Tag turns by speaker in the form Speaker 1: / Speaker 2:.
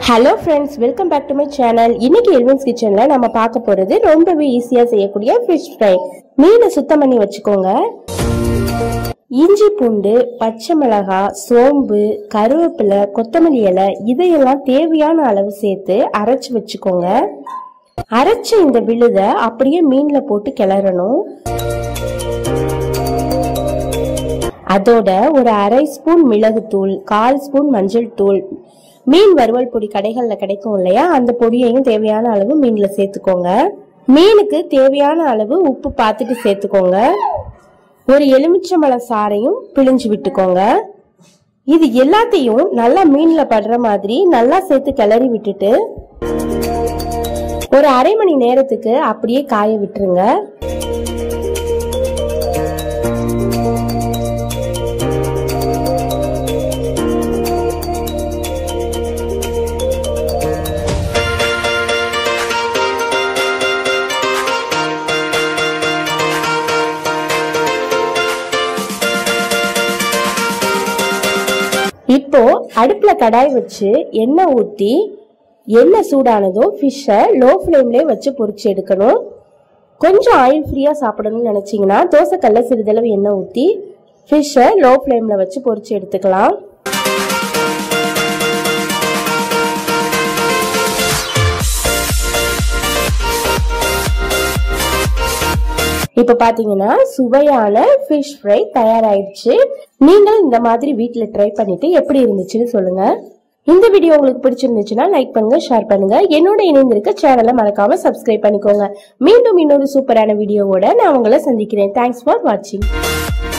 Speaker 1: hello friends welcome back to my channel இன்னைக்கு எல்வன்ஸ் கிச்சன்ல நம்ம பார்க்க போறது ரொம்பவே ஈஸியா செய்யக்கூடிய ஃபிஷ் ஃப்ரை மீனை சுத்தம் பண்ணி வச்சுக்கோங்க இஞ்சி பூண்டு பச்சை மிளகாய் சோம்பு கருவேப்பிலை கொத்தமல்லி இலை இதையெல்லாம் தேவையான அளவு சேர்த்து அரைச்சு வச்சுக்கோங்க அரைச்ச இந்த விழுத அப்படியே மீன்ல போட்டு கிளறணும் அதோட ஒரு அரை ஸ்பூன் மிளகுத்தூள் கால் ஸ்பூன் மஞ்சள் தூள் மீன் வறுவல் பொடி கடைகளில் கிடைக்கும் இல்லையா அந்த பொடியையும் தேவையான அளவு மீன்ல சேர்த்துக்கோங்க மீனுக்கு தேவையான அளவு உப்பு பார்த்துட்டு சேர்த்துக்கோங்க ஒரு எலுமிச்சம்பழ சாறையும் பிழிஞ்சு விட்டுக்கோங்க இது எல்லாத்தையும் நல்லா மீன்ல படுற மாதிரி நல்லா சேர்த்து கிளறி விட்டுட்டு ஒரு அரை மணி நேரத்துக்கு அப்படியே காய விட்டுருங்க இப்போ அடுப்புல கடாய் வச்சு எண்ணெய் ஊத்தி எண்ணெய் சூடானதோ ஃபிஷ்ஷை லோ ஃப்ளேம்லேயே வச்சு பொரிச்சு எடுக்கணும் கொஞ்சம் ஆயில் ஃப்ரீயாக சாப்பிடணும்னு நினச்சிங்கன்னா தோசைக்கல்ல சிறிதளவு எண்ணெய் ஊற்றி ஃபிஷ்ஷை லோ ஃப்ளேமில் வச்சு பொரிச்சு எடுத்துக்கலாம் இப்போ பார்த்தீங்கன்னா சுவையான ஃபிஷ் ஃப்ரை தயாராயிடுச்சு நீங்கள் இந்த மாதிரி வீட்டில் ட்ரை பண்ணிட்டு எப்படி இருந்துச்சுன்னு சொல்லுங்க இந்த வீடியோ உங்களுக்கு பிடிச்சிருந்துச்சுன்னா லைக் பண்ணுங்க ஷேர் பண்ணுங்க என்னோட இணைந்திருக்க சேனலை மறக்காம சப்ஸ்கிரைப் பண்ணிக்கோங்க மீண்டும் இன்னொரு சூப்பரான வீடியோவோட நான் உங்களை சந்திக்கிறேன் தேங்க்ஸ் ஃபார் வாட்சிங்